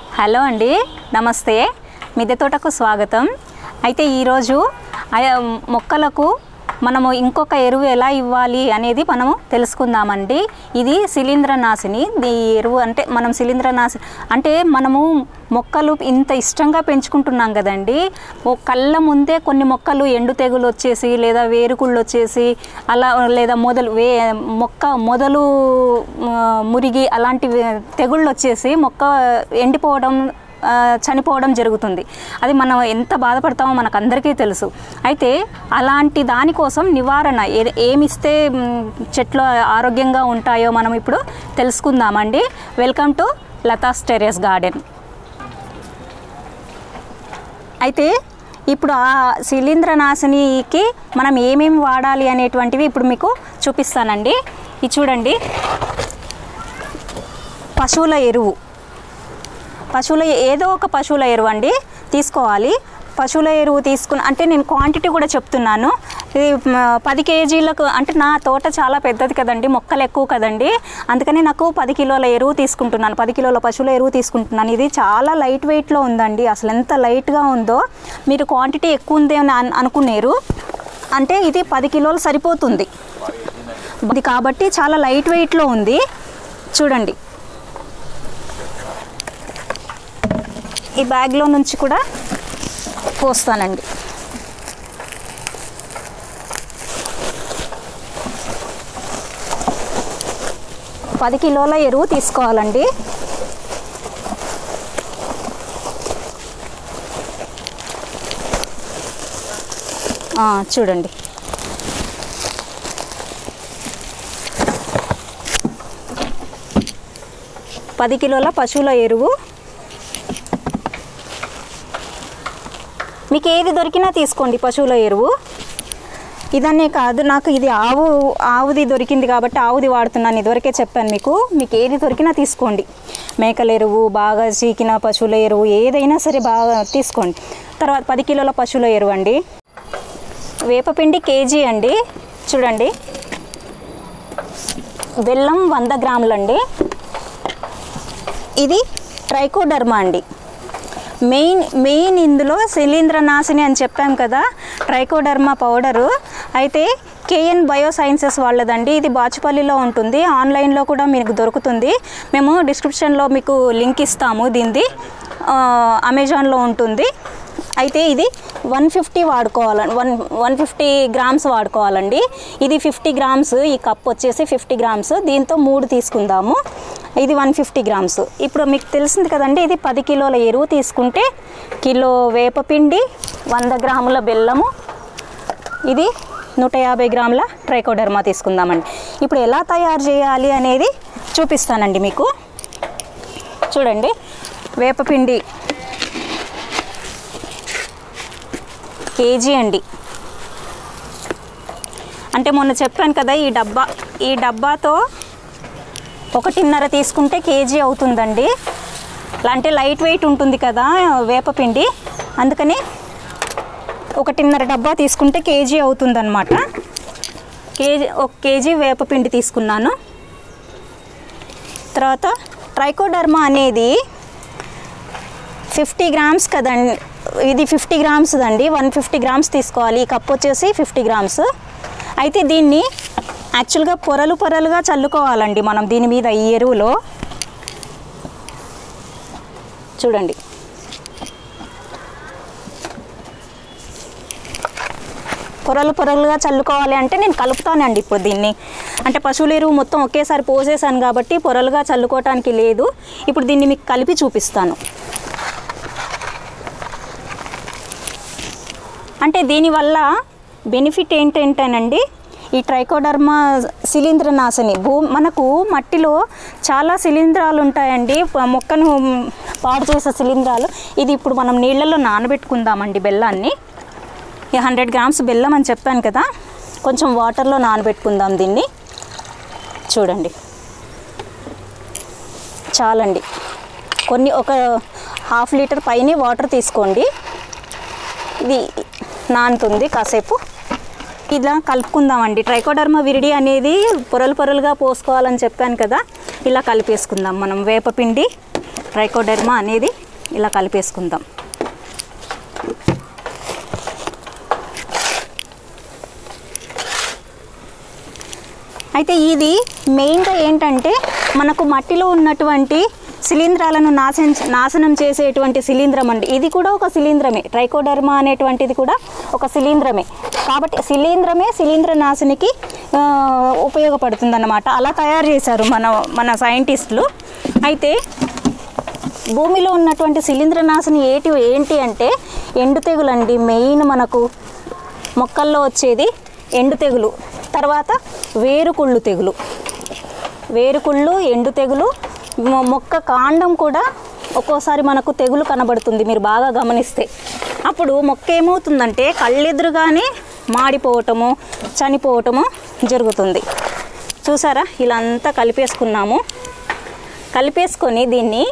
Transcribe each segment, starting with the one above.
hello అండి నమస్తే మిద్దె తోటకు స్వాగతం అయితే ఈరోజు ఆయా మొక్కలకు మనము ఇంకొక ఎరువు ఎలా ఇవ్వాలి అనేది మనము తెలుసుకుందామండి ఇది శిలీంద్రనాశిని ఈ ఎరువు అంటే మనం శిలీంద్రనాశి అంటే మనము మొక్కలు ఇంత ఇష్టంగా పెంచుకుంటున్నాం కదండి ఓ కళ్ళ ముందే కొన్ని మొక్కలు ఎండు తెగులు వచ్చేసి లేదా వేరుకుళ్ళు వచ్చేసి అలా లేదా మొదలు వే మొక్క మొదలు ఆ, మురిగి అలాంటి వే- తెగుళ్ళు వచ్చేసి మొక్క ఎండిపోవడం ఆ, చనిపోవడం జరుగుతుంది అది మనం ఎంత బాధపడతామో మనకు అందరికీ తెలుసు అయితే అలాంటి దానికోసం నివారణ ఏ- ఏమిస్తే మ్, చెట్లు ఆరోగ్యంగా ఉంటాయో మనం ఇప్పుడు తెలుసుకుందామండి welcome to Latha's terrace garden అయితే ఇప్పుడు ఆ శిలీంద్రనాశినికి మనం ఏమేమి వాడాలి అనేటువంటివి ఇప్పుడు మీకు చూపిస్తానండి ఇది చూడండి పశువుల ఎరువు పశువుల ఏదో ఒక పశువుల ఎరువు అండి తీసుకోవాలి పశువుల ఎరువు తీసుకుని అంటే నేను క్వాంటిటీ కూడా చెప్తున్నాను ఇది మ, పది కేజీలకు అంటే నా తోట చాలా పెద్దది కదండి మొక్కలు ఎక్కువ కదండి అందుకని నాకు పది కిలోల ఎరువు తీసుకుంటున్నాను పది కిలోల పశువుల ఎరువు తీసుకుంటున్నాను ఇది చాలా లైట్ వెయిట్లో ఉందండి అసలు ఎంత లైట్గా ఉందో మీరు క్వాంటిటీ ఎక్కువ ఉంది అని అన్- అనుకునేరు అంటే ఇది పది కిలోలు సరిపోతుంది ఇది కాబట్టి చాలా లైట్ వెయిట్లో ఉంది చూడండి ఈ బ్యాగ్లో నుంచి కూడా పోస్తానండి పది కిలోల ఎరువు తీసుకోవాలండి ఆ, చూడండి పది కిలోల పశువుల ఎరువు మీకు ఏది దొరికినా తీసుకోండి పశువుల ఎరువు ఇదనే కాదు నాకు ఇది ఆవు ఆవుది దొరికింది కాబట్టి ఆవుది వాడుతున్నాను ఇదివరకే చెప్పాను మీకు మీకు ఏది దొరికినా తీసుకోండి మేకల ఎరువు బాగా చీకిన పశువుల ఎరువు ఏదైనా సరే బాగా తీసుకోండి తర్వాత పది కిలోల పశువుల ఎరువు అండి వేపపిండి కేజీ అండి చూడండి బెల్లం వంద గ్రాములండి ఇది ట్రైకోడర్మా అండి మెయిన్ మెయిన్ ఇందులో శిలీంద్రనాశిని అని చెప్పాం కదా ట్రైకోడర్మా పౌడరు అయితే కేఎన్ బయో సైన్సెస్ వాళ్ళదండి ఇది బాచుపల్లిలో ఉంటుంది ఆన్లైన్లో కూడా మీకు దొరుకుతుంది మేము డిస్క్రిప్షన్లో మీకు లింక్ ఇస్తాము దీనిది ఆ, అమెజాన్లో ఉంటుంది అయితే ఇది వన్ ఫిఫ్టీ వాడుకోవాలండి వన్ వన్ ఫిఫ్టీ గ్రామ్స్ వాడుకోవాలండి ఇది ఫిఫ్టీ గ్రామ్స్ ఈ కప్ వచ్చేసి ఫిఫ్టీ గ్రామ్స్ దీంతో మూడు తీసుకుందాము ఇది వన్ ఫిఫ్టీ గ్రామ్స్ ఇప్పుడు మీకు తెలిసింది కదండి ఇది పది కిలోల ఎరువు తీసుకుంటే కిలో వేపపిండి వంద గ్రాముల బెల్లము ఇది నూట యాభై గ్రాముల ట్రైకోడర్మా తీసుకుందామండి ఇప్పుడు ఎలా తయారు చేయాలి అనేది చూపిస్తానండి మీకు చూడండి వేపపిండి కేజీ అండి అంటే మొన్న చెప్పాను కదా ఈ డబ్బా ఈ డబ్బాతో ఒకటిన్నర తీసుకుంటే కేజీ అవుతుందండి అంటే లైట్ వెయిట్ ఉంటుంది కదా వేపపిండి అందుకని ఒకటిన్నర డబ్బా తీసుకుంటే కేజీ అవుతుందన్నమాట కేజీ ఒక కేజీ వేపపిండి తీసుకున్నాను తర్వాత ట్రైకోడర్మా అనేది ఫిఫ్టీ గ్రామ్స్ కదండి ఇది ఫిఫ్టీ గ్రామ్స్ అండి వన్ ఫిఫ్టీ గ్రామ్స్ తీసుకోవాలి ఈ కప్ వచ్చేసి ఫిఫ్టీ గ్రామ్స్ అయితే దీన్ని యాక్చువల్గా పొరలు పొరలుగా చల్లుకోవాలండి మనం దీని మీద ఈ ఎరువులో చూడండి పొరలు పొరలుగా చల్లుకోవాలి అంటే నేను కలుపుతానండి ఇప్పుడు దీన్ని అంటే పశువుల ఎరువు మొత్తం ఒకేసారి పోసేసాను కాబట్టి పొరలుగా చల్లుకోవటానికి లేదు ఇప్పుడు దీన్ని మీకు కలిపి చూపిస్తాను అంటే దీనివల్ల బెనిఫిట్ ఏంటంటేనండి ఈ ట్రైకోడర్మా శిలీంద్రనాశిని భూ మనకు మట్టిలో చాలా శిలీంధ్రాలు ఉంటాయండి ప- మొక్కను పాడు చేసే శిలీంధ్రాలు ఇది ఇప్పుడు మనం నీళ్ళల్లో నానబెట్టుకుందామండి బెల్లాన్ని ఈ హండ్రెడ్ గ్రామ్స్ బెల్లం అని చెప్పాను కదా కొంచెం వాటర్లో నానబెట్టుకుందాం దీన్ని చూడండి చాలండి కొన్ని ఒక హాఫ్ లీటర్ పైనే వాటర్ తీసుకోండి ఇది నానుతుంది కాసేపు ఇలా కలుపుకుందామండి ట్రైకోడర్మా విరిడి అనేది పొరలు పొరలుగా పోసుకోవాలని చెప్పాను కదా ఇలా కలిపేసుకుందాం మనం వేపపిండి ట్రైకోడర్మా అనేది ఇలా కలిపేసుకుందాం అయితే ఇది మెయిన్గా ఏంటంటే మనకు మట్టిలో ఉన్నటువంటి శిలీంధ్రాలను నాశనం నాశనం చేసేటువంటి శిలీంధ్రం అండి ఇది కూడా ఒక శిలీంధ్రమే ట్రైకోడర్మా అనేటువంటిది కూడా ఒక శిలీంధ్రమే కాబట్టి శిలీంధ్రమే శిలీంద్ర నాశనికి ఆ, ఉపయోగపడుతుందన్నమాట అలా తయారు చేశారు మన మన సైంటిస్టులు అయితే భూమిలో ఉన్నటువంటి శిలీంద్రనాశిని ఏటి ఏంటి అంటే ఎండు తెగులు అండి మెయిన్ మనకు మొక్కల్లో వచ్చేది ఎండు తెగులు తర్వాత వేరుకుళ్ళు తెగులు వేరుకుళ్ళు ఎండు తెగులు మొ- మొక్క కాండం కూడా ఒక్కోసారి మనకు తెగులు కనబడుతుంది మీరు బాగా గమనిస్తే అప్పుడు మొక్క ఏమవుతుందంటే కళ్ళెదురుగానే మాడిపోవటము చనిపోవటము జరుగుతుంది చూసారా ఇలా అంతా కలిపేసుకున్నాము కలిపేసుకొని దీన్ని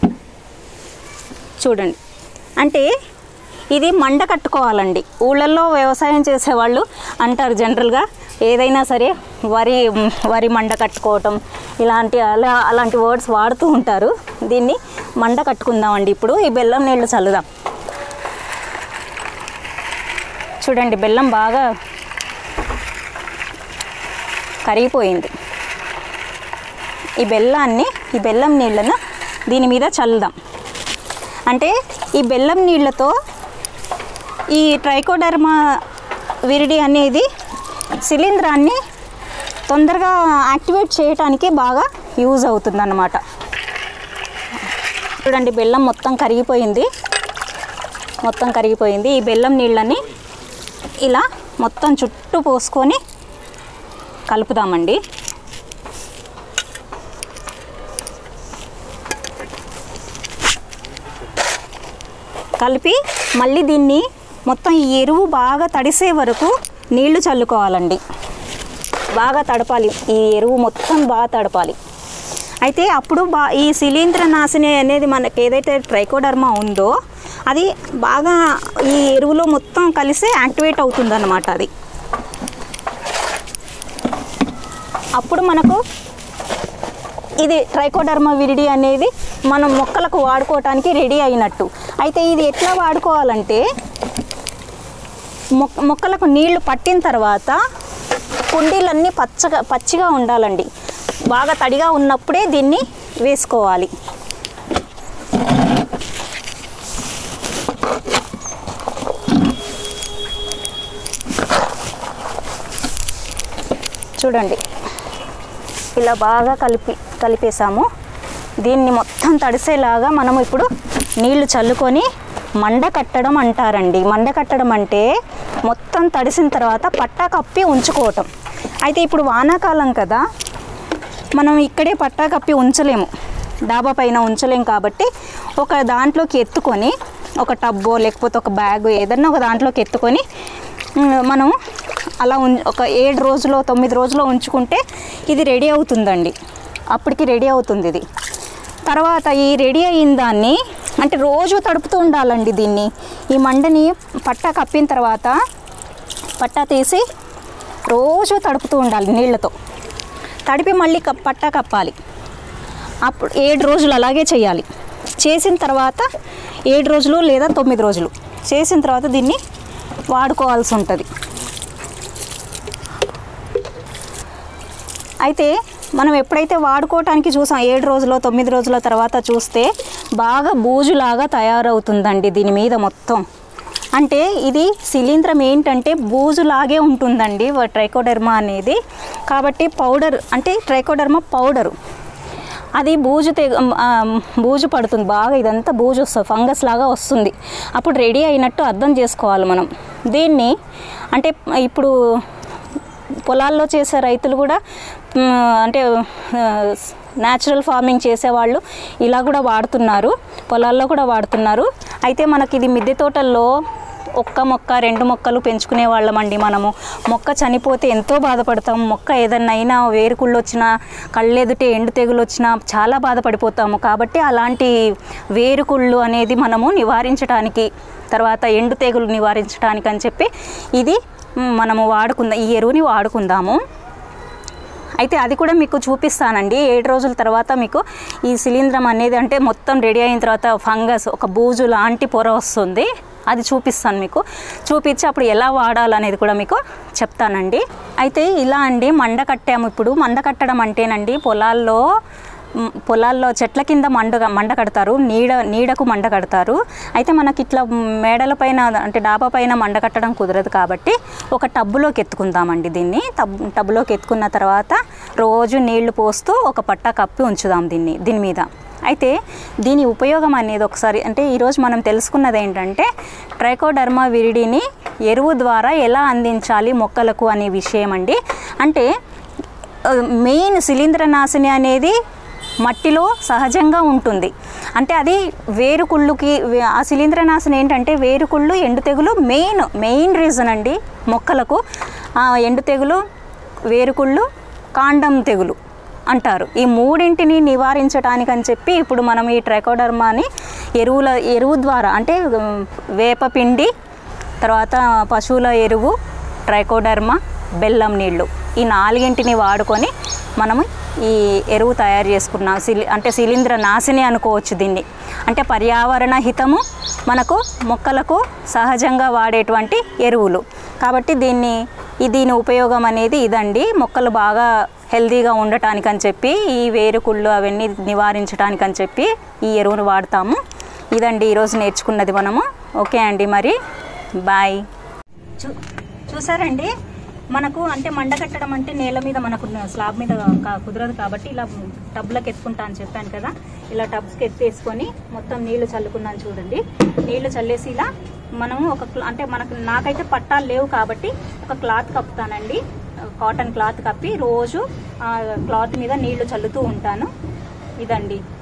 చూడండి అంటే ఇది మండ కట్టుకోవాలండి ఊళ్ళల్లో వ్యవసాయం చేసేవాళ్ళు అంటారు జనరల్గా ఏదైనా సరే వరి వరి మండ కట్టుకోవటం ఇలాంటి అలా అలాంటి వర్డ్స్ వాడుతూ ఉంటారు దీన్ని మండ కట్టుకుందామండి ఇప్పుడు ఈ బెల్లం నీళ్ళు చల్లుదాం చూడండి బెల్లం బాగా కరిగిపోయింది ఈ బెల్లాన్ని ఈ బెల్లం నీళ్ళను దీని మీద చల్లుదాం అంటే ఈ బెల్లం నీళ్ళతో ఈ ట్రైకోడర్మా విరిడి అనేది శిలీంధ్రాన్ని తొందరగా యాక్టివేట్ చేయడానికి బాగా యూజ్ అవుతుందన్నమాట చూడండి బెల్లం మొత్తం కరిగిపోయింది మొత్తం కరిగిపోయింది ఈ బెల్లం నీళ్ళని ఇలా మొత్తం చుట్టూ పోసుకొని కలుపుదామండి కలిపి మళ్ళీ దీన్ని మొత్తం ఈ ఎరువు బాగా తడిసే వరకు నీళ్లు చల్లుకోవాలండి బాగా తడపాలి ఈ ఎరువు మొత్తం బాగా తడపాలి అయితే అప్పుడు బా ఈ శిలీంద్ర నాశిని అనేది మనకి ఏదైతే ట్రైకోడర్మా ఉందో అది బాగా ఈ ఎరువులో మొత్తం కలిసి యాక్టివేట్ అవుతుందన్నమాట అది అప్పుడు మనకు ఇది ట్రైకోడర్మా విరిడి అనేది మనం మొక్కలకు వాడుకోవటానికి రెడీ అయినట్టు అయితే ఇది ఎట్లా వాడుకోవాలంటే మొక్క మొక్కలకు నీళ్లు పట్టిన తర్వాత కుండీలన్నీ పచ్చగా పచ్చిగా ఉండాలండి బాగా తడిగా ఉన్నప్పుడే దీన్ని వేసుకోవాలి చూడండి ఇలా బాగా కలిపి కలిపేసాము దీన్ని మొత్తం తడిసేలాగా మనం ఇప్పుడు నీళ్లు చల్లుకొని మండ కట్టడం అంటారండి మండ కట్టడం అంటే మొత్తం తడిసిన తర్వాత పట్టా కప్పి ఉంచుకోవటం అయితే ఇప్పుడు వానాకాలం కదా మనం ఇక్కడే పట్టా కప్పి ఉంచలేము డాబా పైన ఉంచలేం కాబట్టి ఒక దాంట్లోకి ఎత్తుకొని ఒక టబ్బో లేకపోతే ఒక బ్యాగ్ ఏదన్నా ఒక దాంట్లోకి ఎత్తుకొని ఉమ్, మనం అలా ఉం ఒక ఏడు రోజులో తొమ్మిది రోజులో ఉంచుకుంటే ఇది రెడీ అవుతుందండి అప్పటికి రెడీ అవుతుంది ఇది తర్వాత ఈ రెడీ అయిన దాన్ని అంటే రోజు తడుపుతూ ఉండాలండి దీన్ని ఈ మండని పట్టా కప్పిన తర్వాత పట్టా తీసి రోజు తడుపుతూ ఉండాలి నీళ్ళతో తడిపి మళ్ళీ కప్ పట్టా కప్పాలి అప్పుడు ఏడు రోజులు అలాగే చేయాలి చేసిన తర్వాత ఏడు రోజులు లేదా తొమ్మిది రోజులు చేసిన తర్వాత దీన్ని వాడుకోవాల్సి ఉంటుంది అయితే మనం ఎప్పుడైతే వాడుకోవటానికి చూసాం ఏడు రోజులు తొమ్మిది రోజుల తర్వాత చూస్తే బాగా బూజులాగా తయారవుతుందండి దీని మీద మొత్తం అంటే ఇది శిలీంధ్రం ఏంటంటే బూజులాగే ఉంటుందండి వ- ట్రైకోడెర్మా అనేది కాబట్టి పౌడర్ అంటే ట్రైకోడెర్మా పౌడరు అది బూజు తెగ ఆ, బూజు పడుతుంది బాగా ఇదంతా బూజు వస్తుంది ఫంగస్ లాగా వస్తుంది అప్పుడు రెడీ అయినట్టు అర్థం చేసుకోవాలి మనం దీన్ని అంటే ఇప్పుడు పొలాల్లో చేసే రైతులు కూడా మ్, అంటే న్యాచురల్ ఫార్మింగ్ చేసేవాళ్ళు ఇలా కూడా వాడుతున్నారు పొలాల్లో కూడా వాడుతున్నారు అయితే మనకి ఇది మిద్దె తోటల్లో ఒక్క మొక్క రెండు మొక్కలు పెంచుకునే వాళ్ళమండి మనము మొక్క చనిపోతే ఎంతో బాధపడతాం మొక్క ఏదన్నా అయినా వేరుకుళ్ళు వచ్చినా కళ్ళెదుటే ఎండు తెగులు వచ్చినా చాలా బాధపడిపోతాము కాబట్టి అలాంటి వేరుకుళ్ళు అనేది మనము నివారించడానికి తర్వాత ఎండు తెగులు నివారించడానికి అని చెప్పి ఇది మ్, మనము వాడుకుందాం ఈ ఎరువుని వాడుకుందాము అయితే అది కూడా మీకు చూపిస్తానండి ఏడు రోజుల తర్వాత మీకు ఈ శిలీంధ్రం అనేది అంటే మొత్తం రెడీ అయిన తర్వాత ఫంగస్ ఒక బూజు లాంటి పొర వస్తుంది అది చూపిస్తాను మీకు చూపించి అప్పుడు ఎలా వాడాలనేది కూడా మీకు చెప్తానండి అయితే ఇలా అండి మండ కట్టాము ఇప్పుడు మండ కట్టడం అంటేనండి పొలాల్లో మ్, పొలాల్లో చెట్ల కింద మండ మండ కడతారు నీడ నీడకు మండ కడతారు అయితే మనకి ఇట్లా మేడల పైన అంటే డాబా పైన మండ కట్టడం కుదరదు కాబట్టి ఒక టబ్బులోకి ఎత్తుకుందామండి దీన్ని టబ్ టబ్బులోకి ఎత్తుకున్న తర్వాత రోజు నీళ్లు పోస్తూ ఒక పట్ట కప్పి ఉంచుదాం దీన్ని దీని మీద అయితే దీని ఉపయోగం అనేది ఒకసారి అంటే ఈరోజు మనం తెలుసుకున్నది ఏంటంటే ట్రైకోడర్మా విరిడిని ఎరువు ద్వారా ఎలా అందించాలి మొక్కలకు అనే విషయం అండి అంటే ఆ, మెయిన్ శిలీంద్రనాశిని అనేది మట్టిలో సహజంగా ఉంటుంది అంటే అది వేరుకుళ్ళుకి వే- ఆ శిలీంద్రనాశిని ఏంటంటే వేరుకుళ్ళు ఎండు తెగులు మెయిన్ మెయిన్ రీజన్ అండి మొక్కలకు ఆ ఎండు తెగులు వేరుకుళ్ళు కాండం తెగులు అంటారు ఈ మూడింటిని నివారించడానికి అని చెప్పి ఇప్పుడు మనం ఈ ట్రైకోడర్మాని ఎరువుల ఎరువు ద్వారా అంటే ఉమ్, వేపపిండి తర్వాత పశువుల ఎరువు ట్రైకోడర్మా బెల్లం నీళ్ళు ఈ నాలుగింటిని వాడుకొని మనము ఈ ఎరువు తయారు చేసుకున్నాం సిలి అంటే శిలీంద్ర నాశిని అనుకోవచ్చు దీన్ని అంటే పర్యావరణ హితము మనకు మొక్కలకు సహజంగా వాడేటువంటి ఎరువులు కాబట్టి దీన్ని ఈ దీని ఉపయోగం అనేది ఇదండి మొక్కలు బాగా హెల్తీగా ఉండటానికి అని చెప్పి ఈ వేరుకుళ్ళు అవన్నీ నివారించడానికి అని చెప్పి ఈ ఎరువును వాడతాము ఇదండి ఈరోజు నేర్చుకున్నది మనము ఓకే అండి మరి బాయ్ చూ చూసారండి మనకు అంటే మండ కట్టడం అంటే నేల మీద మనకు స్లాబ్ మీద కా- కుదరదు కాబట్టి ఇలా టబ్లకు ఎత్తుకుంటా అని చెప్పాను కదా ఇలా టబ్స్కి ఎత్తేసుకొని మొత్తం నీళ్లు చల్లుకున్నాను చూడండి నీళ్లు చల్లేసి ఇలా మనము ఒక క్లా- అంటే మనకు నాకైతే పట్టాలు లేవు కాబట్టి ఒక క్లాత్ కప్పుతానండి కాటన్ క్లాత్ కప్పి రోజు ఆ క్లాత్ మీద నీళ్లు చల్లుతూ ఉంటాను ఇదండి